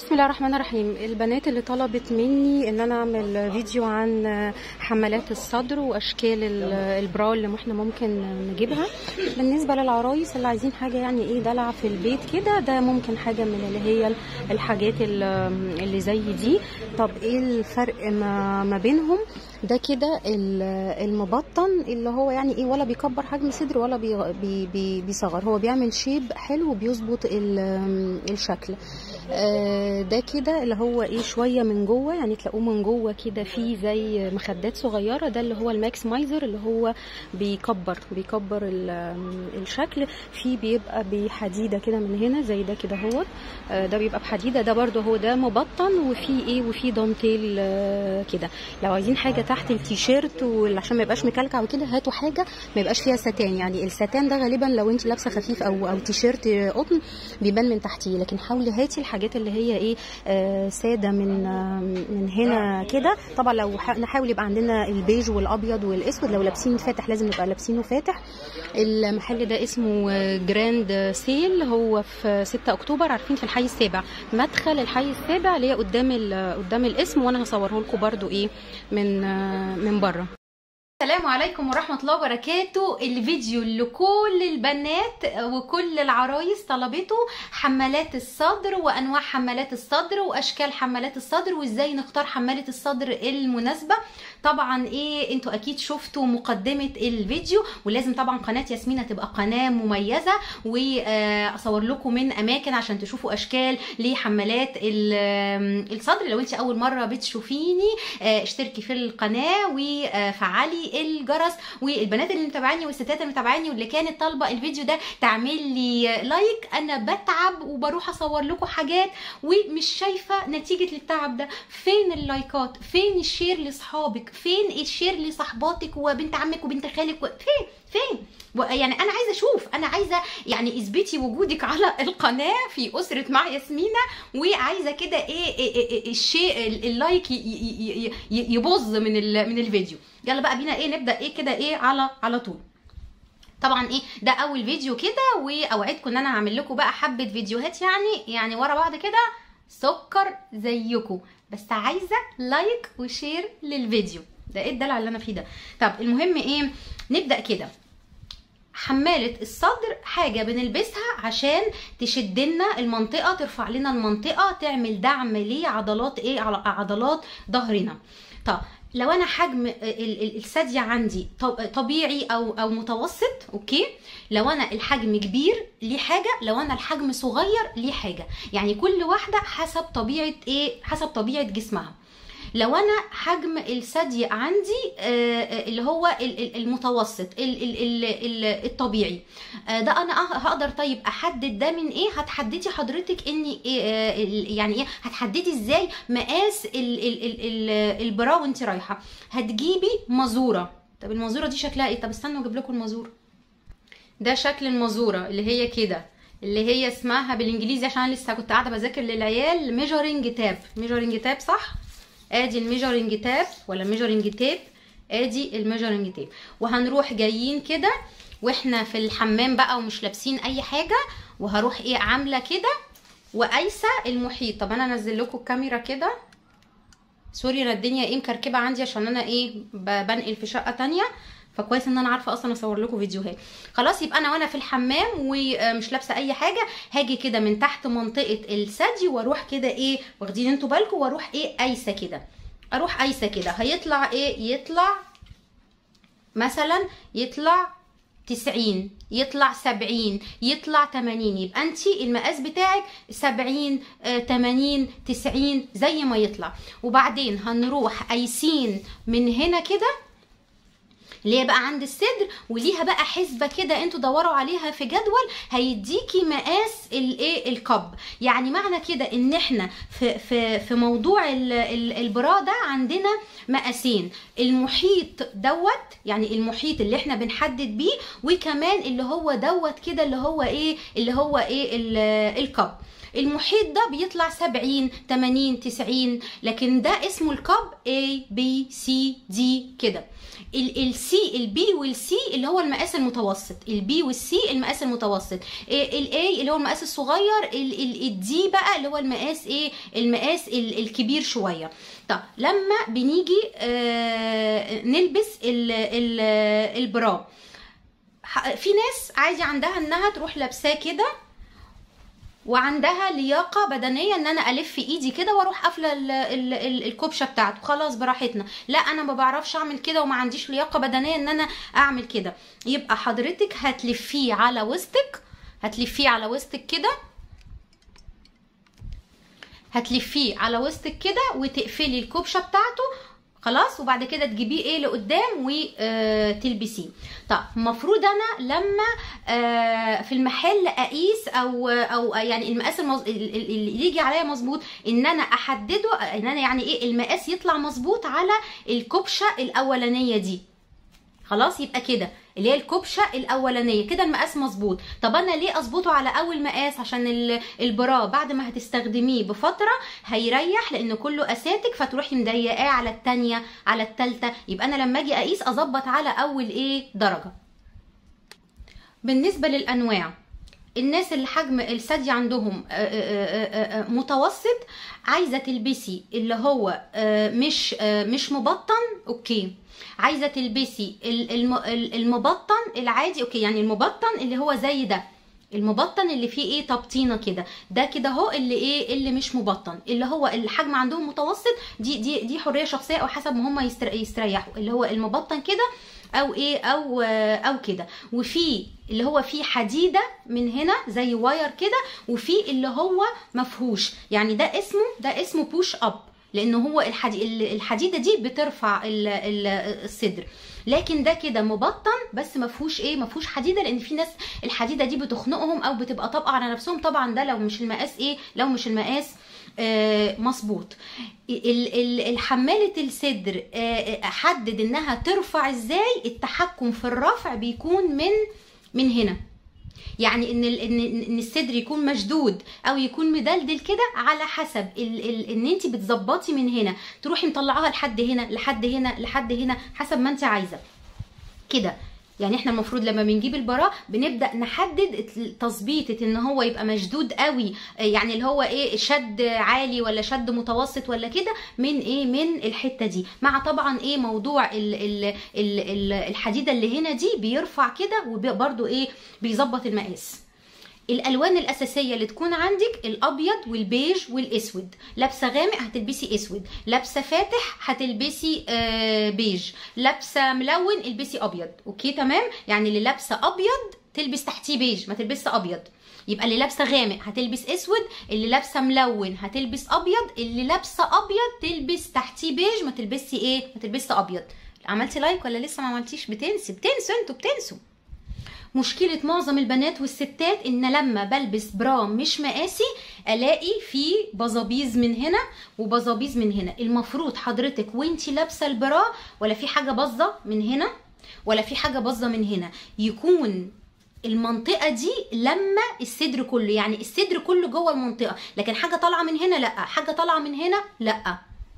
بسم الله الرحمن الرحيم البنات اللي طلبت مني ان انا اعمل فيديو عن حملات الصدر واشكال ال- البرا اللي احنا ممكن نجيبها بالنسبه للعرايس اللي عايزين حاجه يعني ايه دلع في البيت كده ده ممكن حاجه من اللي هي الحاجات ال- اللي زي دي طب ايه الفرق ما, ما بينهم ده كده ال- المبطن اللي هو يعني ايه ولا بيكبر حجم صدر ولا بي بي بي بيصغر هو بيعمل شيب حلو وبيظبط ال- الشكل آه، ده كده اللي هو ايه شويه من جوه يعني تلاقوه من جوه كده فيه زي مخدات صغيره ده اللي هو الماكسمايزر اللي هو بيكبر بيكبر ال- الشكل فيه بيبقى بحديده كده من هنا زي ده كده هو آه، ده بيبقى بحديده ده برده هو ده مبطن وفيه ايه وفيه دانتيل آه، كده لو عايزين حاجه تحت التيشيرت وعشان ما يبقاش مكلكع وكده هاتوا حاجه ما يبقاش فيها ستان يعني الستان ده غالبا لو انت لابسه خفيف او او تيشيرت قطن بيبان من تحتيه لكن حاولي هاتي الحاجات اللي هي ايه آه ساده من آه من هنا كده طبعا لو ح- نحاول يبقى عندنا البيج والابيض والاسود لو لابسين فاتح لازم نبقى لابسينه فاتح المحل ده اسمه آه، جراند سيل هو في 6 اكتوبر عارفين في الحي السابع مدخل الحي السابع اللي هي قدام ال- قدام الاسم وانا هصوره لكم برده ايه من آه من بره السلام عليكم ورحمة الله وبركاته الفيديو اللي كل البنات وكل العرايس طلبته حمالات الصدر وأنواع حمالات الصدر وأشكال حمالات الصدر وإزاي نختار حمالة الصدر المناسبة طبعا ايه انتوا اكيد شفتوا مقدمة الفيديو ولازم طبعا قناة ياسمينة تبقى قناة مميزة واصور لكم من اماكن عشان تشوفوا اشكال لحمالات ال- الصدر لو انت اول مرة بتشوفيني آه، اشتركي في القناة وفعلي الجرس والبنات اللي متابعاني والستات اللي متابعاني واللي كانت طالبة الفيديو ده تعمل لي لايك انا بتعب وبروح اصور لكم حاجات ومش شايفة نتيجة التعب ده فين اللايكات فين الشير لاصحابك فين الشير لصحباتك وبنت عمك وبنت خالك و... فين فين و- يعني انا عايزه اشوف انا عايزه يعني اثبتي وجودك على القناه في اسره مع ياسمينه وعايزه كده ايه, إيه, إيه, إيه الشيء ال- اللايك ي- ي- ي- ي- يبظ من ال- من الفيديو يلا بقى بينا ايه نبدا ايه كده ايه على على طول طبعا ايه ده اول فيديو كده واوعدكم ان انا هعمل لكم بقى حبه فيديوهات يعني يعني ورا بعض كده سكر زيكم بس عايزه لايك وشير للفيديو ده ايه الدلع اللي انا فيه ده طب المهم ايه نبدا كده حمالة الصدر حاجة بنلبسها عشان تشد لنا المنطقة ترفع لنا المنطقة تعمل دعم لعضلات ايه عل- عضلات ظهرنا طب لو انا حجم ال- ال- الثدي عندي ط- طبيعي او او متوسط اوكي لو انا الحجم كبير ليه حاجه لو انا الحجم صغير ليه حاجه يعني كل واحده حسب طبيعه ايه حسب طبيعه جسمها لو انا حجم الثدي عندي آه، آه، اللي هو ال- ال- المتوسط ال- ال- ال- ال- الطبيعي آه، ده انا أه- هقدر طيب احدد ده من ايه هتحددي حضرتك اني إيه آه، ال- يعني ايه هتحددي ازاي مقاس ال- ال- ال- ال- البرا وانت رايحه هتجيبي مازوره طب المازوره دي شكلها ايه طب استنوا اجيب لكم المازوره ده شكل المازوره اللي هي كده اللي هي اسمها بالانجليزي عشان أنا لسه كنت قاعده بذاكر للعيال ميجرنج تاب ميجرنج تاب صح ادي الميجرنج تاب ولا ميجرنج تيب ادي الميجرنج تيب وهنروح جايين كده واحنا في الحمام بقى ومش لابسين اي حاجه وهروح ايه عامله كده وقايسه المحيط طب انا انزل لكم الكاميرا كده سوري انا الدنيا ايه مكركبه عندي عشان انا ايه ب- بنقل في شقه تانية فكويس ان انا عارفه اصلا اصور لكم فيديوهات خلاص يبقى انا وانا في الحمام ومش لابسه اي حاجه هاجي كده من تحت منطقه الثدي واروح كده ايه واخدين انتوا بالكم واروح ايه قايسه كده اروح قايسه كده هيطلع ايه يطلع مثلا يطلع تسعين يطلع سبعين يطلع تمانين يبقى انت المقاس بتاعك سبعين آه، تمانين تسعين زي ما يطلع وبعدين هنروح قايسين من هنا كده اللي هي بقى عند الصدر وليها بقى حسبه كده انتوا دوروا عليها في جدول هيديكي مقاس الايه الكب يعني معنى كده ان احنا في في في موضوع ال- ال- البرا ده عندنا مقاسين المحيط دوت يعني المحيط اللي احنا بنحدد بيه وكمان اللي هو دوت كده اللي هو ايه اللي هو ايه ال- الكب المحيط ده بيطلع 70 80 90 لكن ده اسمه الكاب A B C D كده السي البي والسي اللي هو المقاس المتوسط البي والسي المقاس المتوسط الاي اللي هو المقاس الصغير الدي بقى اللي هو المقاس ايه المقاس ال- الكبير شويه طب لما بنيجي آه نلبس ال ال البرا ح- في ناس عادي عندها انها تروح لابساه كده وعندها لياقه بدنيه ان انا الف ايدي كده واروح قافله ال- ال- ال- الكوبشه بتاعته خلاص براحتنا لا انا ما بعرفش اعمل كده وما عنديش لياقه بدنيه ان انا اعمل كده يبقى حضرتك هتلفيه على وسطك هتلفيه على وسطك كده هتلفيه على وسطك كده وتقفلي الكوبشه بتاعته خلاص وبعد كده تجيبيه ايه لقدام وتلبسيه طب المفروض انا لما آه، في المحل اقيس او او يعني المقاس المز... ال- ال- اللي يجي عليا مظبوط ان انا احدده ان انا يعني ايه المقاس يطلع مظبوط على الكبشه الاولانيه دي خلاص يبقى كده اللي هي الكبشه الاولانيه كده المقاس مظبوط طب انا ليه اظبطه على اول مقاس عشان ال- البرا بعد ما هتستخدميه بفتره هيريح لان كله اساتك فتروحي مضيقاه على التانية على التالتة يبقى انا لما اجي اقيس اظبط على اول ايه درجه بالنسبه للانواع الناس اللي حجم الثدي عندهم آه، آه، آه، آه، متوسط عايزه تلبسي اللي هو آه، مش آه، مش مبطن اوكي عايزه تلبسي ال- الم- ال- المبطن العادي اوكي يعني المبطن اللي هو زي ده المبطن اللي فيه ايه تبطينه كده ده كده اهو اللي ايه اللي مش مبطن اللي هو الحجم عندهم متوسط دي دي دي حريه شخصيه او حسب ما هم يستر- يستريحوا اللي هو المبطن كده او ايه او او كده وفي اللي هو فيه حديده من هنا زي واير كده وفي اللي هو مفهوش يعني ده اسمه ده اسمه بوش اب لان هو الحدي... الحديده دي بترفع ال... ال... الصدر لكن ده كده مبطن بس ما فيهوش ايه ما فيهوش حديده لان في ناس الحديده دي بتخنقهم او بتبقى طابقه على نفسهم طبعا ده لو مش المقاس ايه لو مش المقاس آه مظبوط ال- ال- الحمالة الصدر آه، حدد انها ترفع ازاي التحكم في الرفع بيكون من من هنا يعني ان ال- ان ان الصدر يكون مشدود او يكون مدلدل كده على حسب ال ال ان انت بتظبطي من هنا تروحي مطلعاها لحد هنا لحد هنا لحد هنا حسب ما انت عايزه كده يعني احنا المفروض لما بنجيب البرا بنبدا نحدد تظبيطه ان هو يبقى مشدود قوي يعني اللي هو ايه شد عالي ولا شد متوسط ولا كده من ايه من الحته دي مع طبعا ايه موضوع ال ال ال ال الحديده اللي هنا دي بيرفع كده وبرده ايه بيظبط المقاس الالوان الاساسيه اللي تكون عندك الابيض والبيج والاسود لابسه غامق هتلبسي اسود لابسه فاتح هتلبسي آه بيج لابسه ملون البسي ابيض اوكي تمام يعني اللي لابسه ابيض تلبس تحتيه بيج ما تلبسش ابيض يبقى اللي لابسه غامق هتلبس اسود اللي لابسه ملون هتلبس ابيض اللي لابسه ابيض تلبس تحتيه بيج ما تلبسي ايه ما تلبسي ابيض عملتي لايك ولا لسه ما عملتيش بتنسي بتنسوا انتوا بتنسوا مشكلة معظم البنات والستات ان لما بلبس برا مش مقاسي الاقي فيه بظابيز من هنا وبظابيز من هنا المفروض حضرتك وانتي لابسة البرا ولا في حاجة باظة من هنا ولا في حاجة باظة من هنا يكون المنطقة دي لما الصدر كله يعني الصدر كله جوه المنطقة لكن حاجة طالعة من هنا لا حاجة طالعة من هنا لا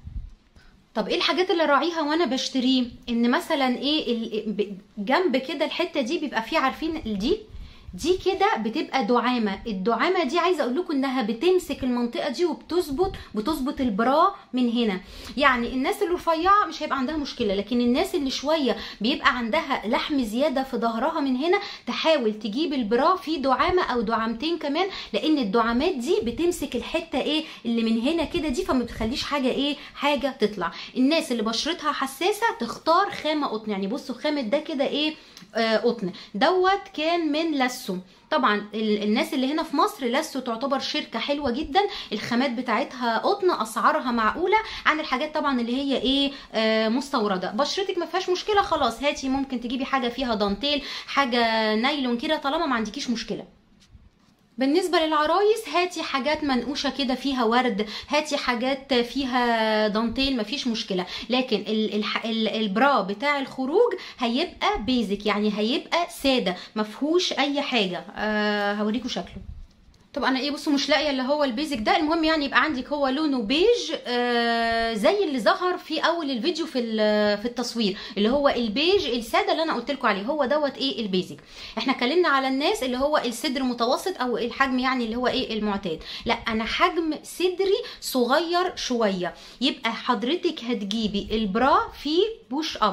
طب ايه الحاجات اللي راعيها وانا بشتريه ان مثلا ايه ال- ب- جنب كده الحته دي بيبقى فيه عارفين دي دي كده بتبقى دعامه الدعامه دي عايزه اقول لكم انها بتمسك المنطقه دي وبتظبط بتظبط البرا من هنا يعني الناس اللي رفيعه مش هيبقى عندها مشكله لكن الناس اللي شويه بيبقى عندها لحم زياده في ظهرها من هنا تحاول تجيب البرا في دعامه او دعامتين كمان لان الدعامات دي بتمسك الحته ايه اللي من هنا كده دي فما بتخليش حاجه ايه حاجه تطلع الناس اللي بشرتها حساسه تختار خامه قطن يعني بصوا خامه ده كده ايه آه قطن دوت كان من لاسو طبعا ال- الناس اللي هنا في مصر لاسو تعتبر شركه حلوه جدا الخامات بتاعتها قطن اسعارها معقوله عن الحاجات طبعا اللي هي ايه آه مستورده بشرتك ما فيهاش مشكله خلاص هاتي ممكن تجيبي حاجه فيها دانتيل حاجه نايلون كده طالما ما عندكيش مشكله بالنسبة للعرايس هاتي حاجات منقوشة كده فيها ورد هاتي حاجات فيها دانتيل مفيش مشكلة لكن ال- الح- ال- البرا بتاع الخروج هيبقى بيزك يعني هيبقى سادة مفهوش أي حاجة أه هوريكم شكله طب انا ايه بصوا مش لاقيه اللي هو البيزك ده المهم يعني يبقى عندك هو لونه بيج آه زي اللي ظهر في اول الفيديو في ال- في التصوير اللي هو البيج الساده اللي انا قلت لكم عليه هو دوت ايه البيزك احنا اتكلمنا على الناس اللي هو الصدر متوسط او الحجم يعني اللي هو ايه المعتاد لا انا حجم صدري صغير شويه يبقى حضرتك هتجيبي البرا فيه بوش اب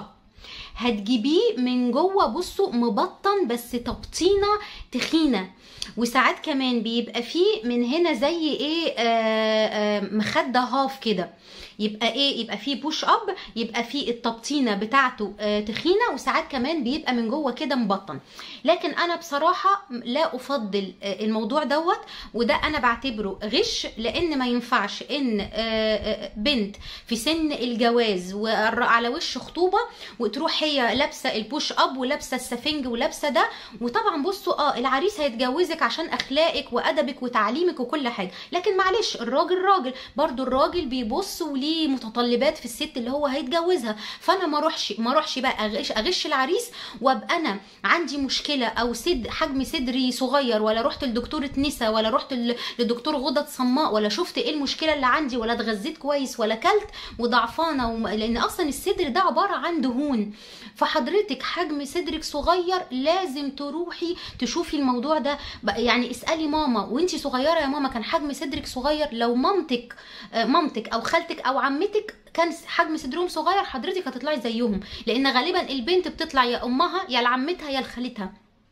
هتجيبيه من جوه بصوا مبطن بس تبطينه تخينه وساعات كمان بيبقى فيه من هنا زي ايه آه آه مخده هاف كده يبقى ايه يبقى فيه بوش اب يبقى فيه التبطينه بتاعته آه تخينه وساعات كمان بيبقى من جوه كده مبطن لكن انا بصراحه لا افضل آه الموضوع دوت وده انا بعتبره غش لان ما ينفعش ان آه آه بنت في سن الجواز وعلى وش خطوبه وتروح هي لابسه البوش اب ولابسه السفنج ولابسه ده وطبعا بصوا اه العريس هيتجوزك عشان اخلاقك وادبك وتعليمك وكل حاجه لكن معلش الراجل راجل برضو الراجل بيبص وليه متطلبات في الست اللي هو هيتجوزها فانا ما اروحش ما اروحش بقى اغش اغش العريس وابقى انا عندي مشكله او سد حجم صدري صغير ولا رحت لدكتوره نسا ولا رحت ل- لدكتور غدد صماء ولا شفت ايه المشكله اللي عندي ولا اتغذيت كويس ولا كلت وضعفانه وم... لان اصلا الصدر ده عباره عن دهون فحضرتك حجم صدرك صغير لازم تروحي تشوفي الموضوع ده بقى يعني اسالي ماما وانتي صغيره يا ماما كان حجم صدرك صغير لو مامتك آه، مامتك او خالتك او عمتك كان حجم صدرهم صغير حضرتك هتطلعي زيهم لان غالبا البنت بتطلع يا امها يا لعمتها يا لخالتها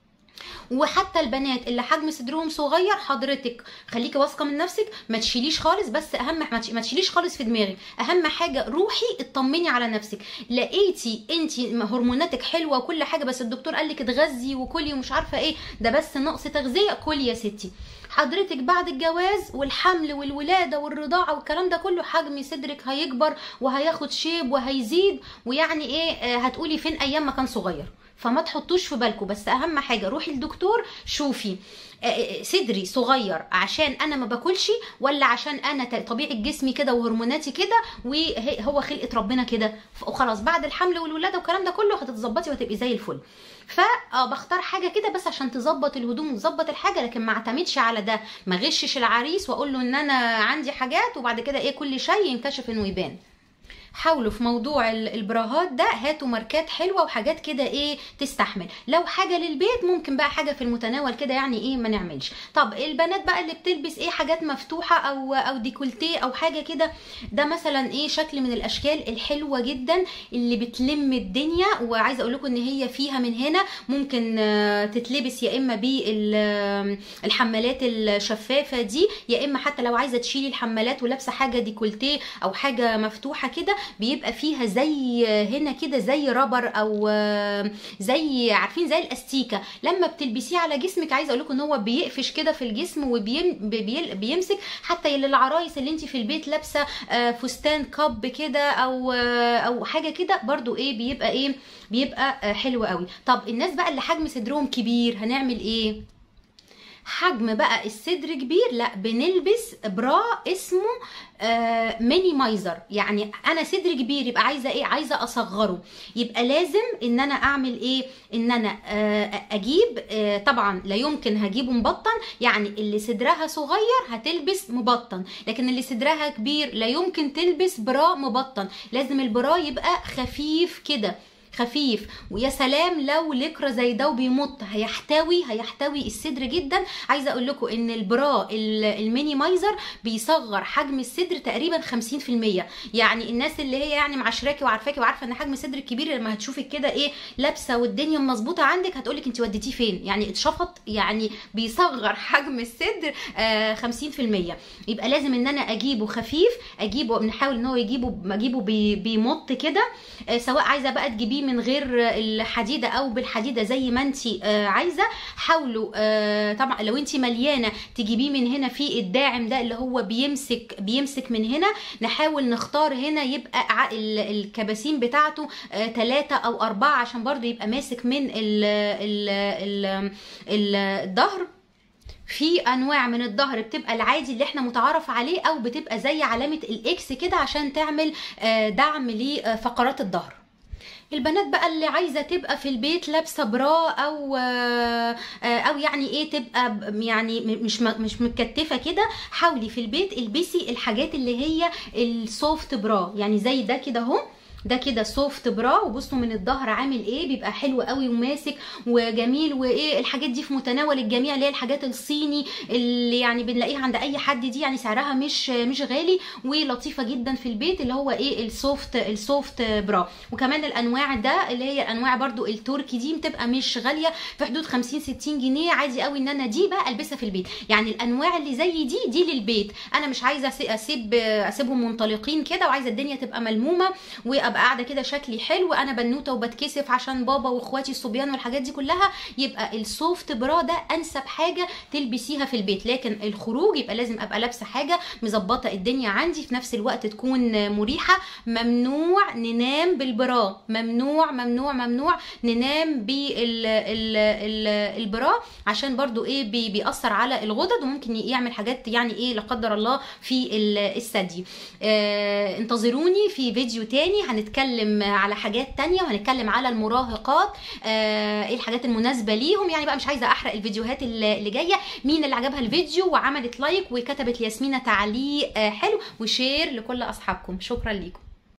وحتى البنات اللي حجم صدرهم صغير حضرتك خليكي واثقه من نفسك ما تشيليش خالص بس اهم ما تش- ما تشيليش خالص في دماغك اهم حاجه روحي اطمني على نفسك لقيتي انت هرموناتك حلوه وكل حاجه بس الدكتور قال لك اتغذي وكلي ومش عارفه ايه ده بس نقص تغذيه كلي يا ستي حضرتك بعد الجواز والحمل والولاده والرضاعه والكلام ده كله حجم صدرك هيكبر وهياخد شيب وهيزيد ويعني ايه آه، هتقولي فين ايام ما كان صغير فما تحطوش في بالكم بس اهم حاجه روحي للدكتور شوفي آه، آه، صدري صغير عشان انا ما باكلش ولا عشان انا ت- طبيعه جسمي كده وهرموناتي كده وهو خلقه ربنا كده ف- وخلاص بعد الحمل والولاده والكلام ده كله هتتظبطي وهتبقي زي الفل فا اه بختار حاجه كده بس عشان تظبط الهدوم وتظبط الحاجه لكن ما اعتمدش على ده ما غشش العريس واقول له ان انا عندي حاجات وبعد كده ايه كل شيء ينكشف انه يبان حاولوا في موضوع ال- البراهات ده هاتوا ماركات حلوه وحاجات كده ايه تستحمل لو حاجه للبيت ممكن بقى حاجه في المتناول كده يعني ايه ما نعملش طب البنات بقى اللي بتلبس ايه حاجات مفتوحه او او ديكولتيه او حاجه كده ده مثلا ايه شكل من الاشكال الحلوه جدا اللي بتلم الدنيا وعايزه اقول لكم ان هي فيها من هنا ممكن آه، تتلبس يا اما بالحمالات الشفافه دي يا اما حتى لو عايزه تشيلي الحمالات ولابسه حاجه ديكولتيه او حاجه مفتوحه كده بيبقى فيها زي هنا كده زي رابر او آه، زي عارفين زي الاستيكه لما بتلبسيه على جسمك عايزه اقول لكم ان هو بيقفش كده في الجسم وبيمسك حتى للعرايس اللي انت في البيت لابسه آه، فستان كاب كده او آه، او حاجه كده برضو ايه بيبقى ايه بيبقى آه، حلو قوي طب الناس بقى اللي حجم صدرهم كبير هنعمل ايه حجم بقى الصدر كبير لا بنلبس برا اسمه آه مينيمايزر يعني انا صدري كبير يبقى عايزه ايه عايزه اصغره يبقى لازم ان انا اعمل ايه ان انا آه اجيب آه طبعا لا يمكن هجيبه مبطن يعني اللي صدرها صغير هتلبس مبطن لكن اللي صدرها كبير لا يمكن تلبس برا مبطن لازم البرا يبقى خفيف كده خفيف ويا سلام لو لكرة زي ده وبيمط هيحتوي هيحتوي الصدر جدا عايزه اقول لكم ان البرا ال- المينيمايزر بيصغر حجم الصدر تقريبا 50% يعني الناس اللي هي يعني معاشراكي وعارفاكي وعارفه ان حجم الصدر الكبير لما هتشوفك كده ايه لابسه والدنيا مظبوطه عندك هتقولك انت وديتيه فين يعني اتشفط يعني بيصغر حجم الصدر آه 50% يبقى لازم ان انا اجيبه خفيف اجيبه بنحاول ان هو يجيبه اجيبه بي- بيمط كده آه، سواء عايزه بقى تجيبيه من غير الحديده او بالحديده زي ما انت عايزه حاولوا آه، طبعا لو انت مليانه تجيبيه من هنا في الداعم ده اللي هو بيمسك بيمسك من هنا نحاول نختار هنا يبقى ع- ال- الكباسين بتاعته ثلاثة او أربعة عشان برضو يبقى ماسك من ال ال ال ال الظهر في انواع من الظهر بتبقى العادي اللي احنا متعارف عليه او بتبقى زي علامه الاكس كده عشان تعمل آه، دعم لفقرات الظهر البنات بقى اللي عايزه تبقى في البيت لابسه برا او او يعني ايه تبقى يعني مش مش متكتفه كده حاولي في البيت البسي الحاجات اللي هي السوفت برا يعني زي ده كده اهو ده كده سوفت برا وبصوا من الظهر عامل ايه بيبقى حلو قوي وماسك وجميل وايه الحاجات دي في متناول الجميع اللي هي الحاجات الصيني اللي يعني بنلاقيها عند اي حد دي يعني سعرها مش مش غالي ولطيفه جدا في البيت اللي هو ايه السوفت السوفت برا وكمان الانواع ده اللي هي الانواع برده التركي دي بتبقى مش غاليه في حدود 50 60 جنيه عادي قوي ان انا دي بقى البسها في البيت يعني الانواع اللي زي دي دي للبيت انا مش عايزه اسيب اسيبهم منطلقين كده وعايزه الدنيا تبقى ملمومه وابقى قاعده كده شكلي حلو انا بنوته وبتكسف عشان بابا واخواتي الصبيان والحاجات دي كلها يبقى السوفت برا ده انسب حاجه تلبسيها في البيت لكن الخروج يبقى لازم ابقى لابسه حاجه مظبطه الدنيا عندي في نفس الوقت تكون مريحه ممنوع ننام بالبرا ممنوع ممنوع ممنوع ننام بالبرا عشان برضو ايه بي بيأثر على الغدد وممكن يعمل حاجات يعني ايه لا قدر الله في الثدي آه انتظروني في فيديو تاني هنتكلم على حاجات تانية وهنتكلم على المراهقات آه ايه الحاجات المناسبه ليهم يعني بقى مش عايزه احرق الفيديوهات اللي جايه مين اللي عجبها الفيديو وعملت لايك وكتبت لياسمينه تعليق آه حلو وشير لكل اصحابكم شكرا ليكم